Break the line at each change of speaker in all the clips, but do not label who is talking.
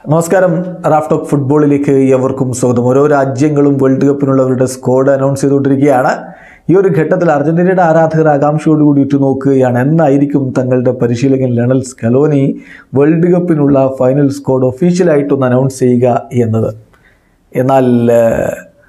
നമസ്കാരം റാഫ്റ്റോക്ക് ഫുട്ബോളിലേക്ക് എവർക്കും സ്വാഗതം ഓരോ രാജ്യങ്ങളും വേൾഡ് കപ്പിനുള്ളവരുടെ സ്ക്വാഡ് അനൗൺസ് ചെയ്തുകൊണ്ടിരിക്കുകയാണ് ഈ ഒരു ഘട്ടത്തിൽ അർജന്റീനയുടെ ആരാധകർ ആകാംക്ഷയോടുകൂടി ഉറ്റുനോക്കുകയാണ് എന്നായിരിക്കും തങ്ങളുടെ പരിശീലകൻ ലണൽ സ്കലോനി വേൾഡ് കപ്പിനുള്ള ഫൈനൽ സ്ക്വാഡ് ഒഫീഷ്യലായിട്ടൊന്ന് അനൗൺസ് ചെയ്യുക എന്നത് എന്നാൽ ഏഹ്,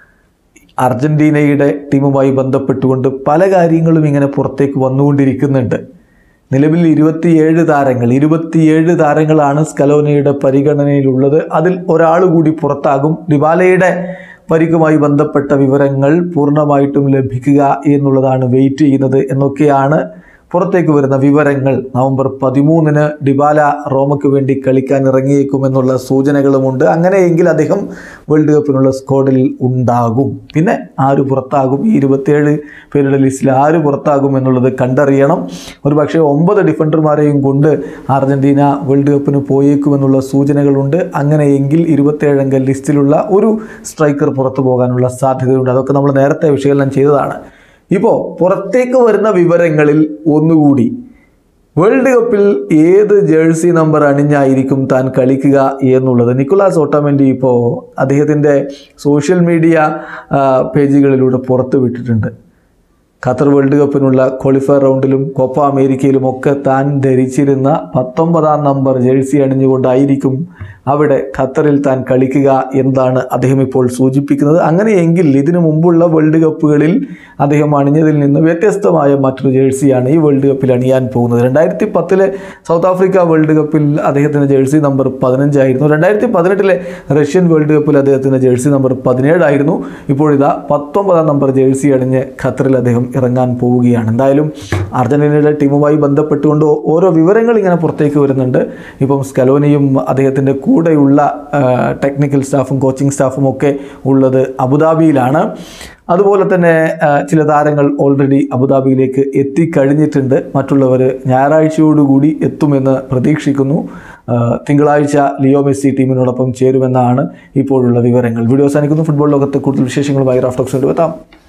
അർജന്റീനയുടെ ടീമുമായി ബന്ധപ്പെട്ടുകൊണ്ട് പല കാര്യങ്ങളും ഇങ്ങനെ പുറത്തേക്ക് വന്നുകൊണ്ടിരിക്കുന്നുണ്ട് നിലവിൽ ഇരുപത്തിയേഴ് താരങ്ങൾ ഇരുപത്തിയേഴ് താരങ്ങളാണ് സ്കലോനിയുടെ പരിഗണനയിലുള്ളത് അതിൽ ഒരാൾ കൂടി പുറത്താകും ഡിബാലയുടെ പരിക്കുമായി ബന്ധപ്പെട്ട വിവരങ്ങൾ പൂർണ്ണമായിട്ടും ലഭിക്കുക എന്നുള്ളതാണ് വെയിറ്റ് ചെയ്യുന്നത് എന്നൊക്കെയാണ് പുറത്തേക്ക് വരുന്ന വിവരങ്ങൾ നവംബർ പതിമൂന്നിന് ഡിബാല റോമയ്ക്ക് വേണ്ടി കളിക്കാൻ ഇറങ്ങിയേക്കുമെന്നുള്ള സൂചനകളുമുണ്ട് അങ്ങനെയെങ്കിൽ അദ്ദേഹം വേൾഡ് കപ്പിനുള്ള സ്ക്വാഡിൽ ഉണ്ടാകും പിന്നെ ആര് പുറത്താകും ഈ ഇരുപത്തിയേഴ് പേരുടെ ലിസ്റ്റിൽ ആര് പുറത്താകും എന്നുള്ളത് കണ്ടറിയണം ഒരു പക്ഷേ ഒമ്പത് ഡിഫൻഡർമാരെയും കൊണ്ട് അർജന്റീന വേൾഡ് കപ്പിന് പോയേക്കുമെന്നുള്ള സൂചനകളുണ്ട് അങ്ങനെയെങ്കിൽ ഇരുപത്തിയേഴംഗ ലിസ്റ്റിലുള്ള ഒരു സ്ട്രൈക്കർ പുറത്തു പോകാനുള്ള സാധ്യതയുണ്ട് അതൊക്കെ നമ്മൾ നേരത്തെ വിശകലനം ചെയ്തതാണ് ഇപ്പോൾ പുറത്തേക്ക് വരുന്ന വിവരങ്ങളിൽ ഒന്നുകൂടി വേൾഡ് കപ്പിൽ ഏത് ജേഴ്സി നമ്പർ അണിഞ്ഞായിരിക്കും താൻ കളിക്കുക എന്നുള്ളത് നിക്കോളാസ് ഓട്ടോമെൻ്റി ഇപ്പോൾ അദ്ദേഹത്തിൻ്റെ സോഷ്യൽ മീഡിയ ആ, പേജുകളിലൂടെ പുറത്തു വിട്ടിട്ടുണ്ട് ഖത്തർ വേൾഡ് കപ്പിനുള്ള ക്വാളിഫയർ റൗണ്ടിലും കോപ്പ അമേരിക്കയിലും ഒക്കെ താൻ ധരിച്ചിരുന്ന പത്തൊമ്പതാം നമ്പർ ജേഴ്സി അണിഞ്ഞുകൊണ്ടായിരിക്കും അവിടെ ഖത്തറിൽ താൻ കളിക്കുക എന്നതാണ് അദ്ദേഹം ഇപ്പോൾ സൂചിപ്പിക്കുന്നത് അങ്ങനെയെങ്കിൽ ഇതിനു മുമ്പുള്ള വേൾഡ് കപ്പുകളിൽ അദ്ദേഹം അണിഞ്ഞതിൽ നിന്ന് വ്യത്യസ്തമായ മറ്റൊരു ജേഴ്സിയാണ് ഈ വേൾഡ് കപ്പിൽ അണിയാൻ പോകുന്നത് രണ്ടായിരത്തി പത്തിലെ സൗത്ത് ആഫ്രിക്ക വേൾഡ് കപ്പിൽ അദ്ദേഹത്തിൻ്റെ ജേഴ്സി നമ്പർ പതിനഞ്ചായിരുന്നു രണ്ടായിരത്തി പതിനെട്ടിലെ റഷ്യൻ വേൾഡ് കപ്പിൽ അദ്ദേഹത്തിൻ്റെ ജേഴ്സി നമ്പർ പതിനേഴായിരുന്നു ഇപ്പോഴിതാ പത്തൊമ്പതാം നമ്പർ ജേഴ്സി അണിഞ്ഞ് ഖത്തറിൽ അദ്ദേഹം ഇറങ്ങാൻ പോവുകയാണ് എന്തായാലും അർജന്റീനയുടെ ടീമുമായി ബന്ധപ്പെട്ടുകൊണ്ട് ഓരോ വിവരങ്ങൾ ഇങ്ങനെ പുറത്തേക്ക് വരുന്നുണ്ട് ഇപ്പം സ്കലോനിയും അദ്ദേഹത്തിൻ്റെ കൂടെയുള്ള ടെക്നിക്കൽ സ്റ്റാഫും കോച്ചിങ് സ്റ്റാഫും ഒക്കെ ഉള്ളത് അബുദാബിയിലാണ് അതുപോലെ തന്നെ ആ, ചില താരങ്ങൾ ഓൾറെഡി അബുദാബിയിലേക്ക് എത്തിക്കഴിഞ്ഞിട്ടുണ്ട് മറ്റുള്ളവർ ഞായറാഴ്ചയോടുകൂടി എത്തുമെന്ന് പ്രതീക്ഷിക്കുന്നു ആ, തിങ്കളാഴ്ച ലിയോ മെസ്സി ടീമിനോടൊപ്പം ചേരുമെന്നാണ് ഇപ്പോഴുള്ള വിവരങ്ങൾ വീഡിയോ അവസാനിക്കുന്നു ഫുട്ബോൾ ലോകത്ത് കൂടുതൽ വിശേഷങ്ങളുമായി റാഫ്റ്റോക്സ് എത്താം